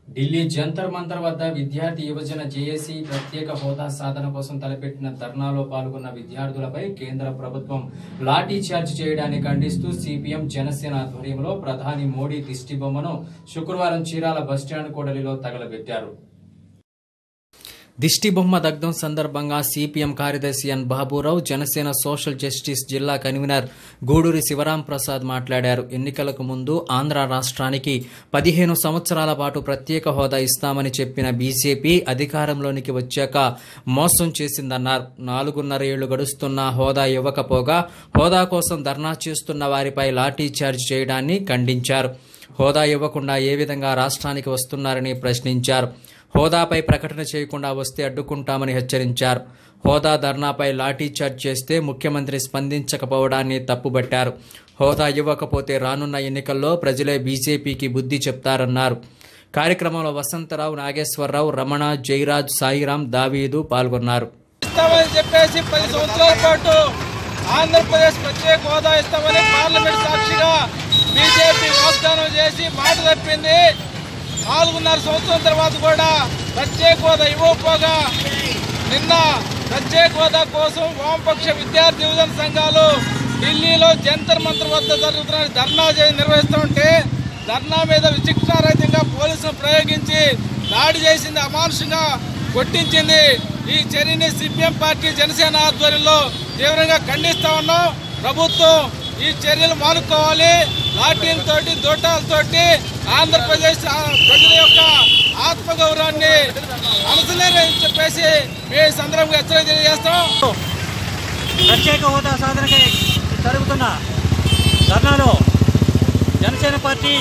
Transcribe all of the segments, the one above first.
ఢిల్లీ జంతర్ మంతర్ వద్ద విద్యార్థి యువజన జేఏసీ ప్రత్యేక హోదా సాధన కోసం తలపెట్టిన ధర్నాలో పాల్గొన్న విద్యార్థులపై కేంద్ర ప్రభుత్వం లాఠీ చార్జ్ చేయడాన్ని ఖండిస్తూ సిపిఎం జనసేన ఆధ్వర్యంలో ప్రధాని మోడీ దిష్టిబొమ్మను శుక్రవారం చీరాల బస్టాండ్ కూడలిలో తగలబెట్టారు దిష్టిబొమ్మ దగ్ధం సందర్భంగా సిపిఎం కార్యదర్శి N Baburao Janasena social justice జిల్లా కన్వీనర్ గూడూరి శివరాం ప్రసాద్ మాట్లాడారు ఎన్నికలకు ముందు ఆంధ్ర రాష్ట్రానికి పదిహేను సంవత్సరాల పాటు ప్రత్యేక హోదా ఇస్తామని చెప్పిన బీజేపీ అధికారంలోనికి వచ్చాక మోసం చేసిందన్నారు నాలుగున్నర ఏళ్లు గడుస్తున్నా హోదా ఇవ్వకపోగా హోదా కోసం ధర్నా చేస్తున్న వారిపై లాఠీ చార్జ్ చేయడాన్ని ఖండించారు హోదా ఇవ్వకుండా ఏ విధంగా రాష్ట్రానికి వస్తున్నారని ప్రశ్నించారు హోదాపై ప్రకటన చేయకుండా వస్తే అడ్డుకుంటామని హెచ్చరించారు హోదా ధర్నాపై లాఠీ చార్జ్ చేస్తే ముఖ్యమంత్రి స్పందించకపోవడాన్ని తప్పుబట్టారు హోదా ఇవ్వకపోతే రానున్న ఎన్నికల్లో ప్రజలే బీజేపీకి బుద్ధి చెప్తారన్నారు కార్యక్రమంలో వసంతరావు నాగేశ్వరరావు రమణ జయరాజ్ సాయిరాం దావీదు పాల్గొన్నారు ఇస్తామని చెప్పేసి పది సంవత్సరాల పాటు ఆంధ్రప్రదేశ్ ప్రత్యేక హోదా ఇస్తామని పార్లమెంట్ సాక్షిగా బీజేపీ వాగ్దానం చేసి మాట తప్పింది నాలుగున్నర సంవత్సరం తర్వాత కూడా ప్రత్యేక హోదా ఇవ్వకపోగా నిన్న ప్రత్యేక హోదా కోసం వామపక్ష విద్యార్థి యువజన సంఘాలు ఢిల్లీలో జంతర్ మంతర్ వద్ద జరుగుతున్న ధర్నా చే- నిర్వహిస్తుంటే ధర్నా మీద విచక్షణారహితంగా పోలీసులు ప్రయోగించి దాడి చేసింది అమానుషంగా కొట్టించింది ఈ చర్యని సిపిఎం పార్టీ జనసేన ఆధ్వర్యంలో తీవ్రంగా ఖండిస్తా ఉన్నాం ప్రభుత్వం ఈ చర్యలు మానుకోవాలి లాఠీలతోటి దూటాలతోటి ఆంధ్రప్రదేశ్ ఆ ప్రజల యొక్క ఆత్మగౌరవాన్ని అనసలేరని చెప్పేసి మేము ఈ సందర్భంగా హెచ్చరిక తెలియజేస్తాం ప్రత్యేక హోదా సాధనకై జరుగుతున్న ధర్నాలో జనసేన పార్టీ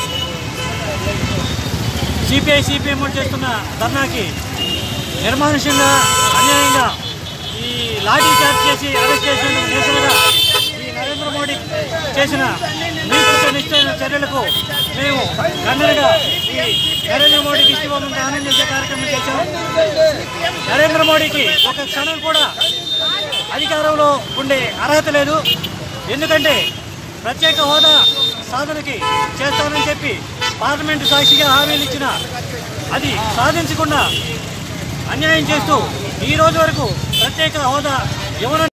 సిపిఐ సిపిఎం చేస్తున్న ధర్నాకి నిర్మానుష్యంగా అన్యాయంగా ఈ లాఠీ చార్జ్ చేసి అరెస్ట్ చేసిన నిరసనగా ఈ నరేంద్ర మోడీ చేసిన నీతిక నిశ్చయ చర్యలకు మేము కన్నడగా ఈ నరేంద్ర మోడీ దిష్టిబొమ్మను ఆనందించే కార్యక్రమం చేశాము నరేంద్ర మోడీకి ఒక క్షణం కూడా అధికారంలో ఉండే అర్హత లేదు ఎందుకంటే ప్రత్యేక హోదా సాధనకి చేస్తానని చెప్పి పార్లమెంటు సాక్షిగా హామీలు ఇచ్చిన అది సాధించకుండా అన్యాయం చేస్తూ ఈ రోజు వరకు ప్రత్యేక హోదా ఇవ్వను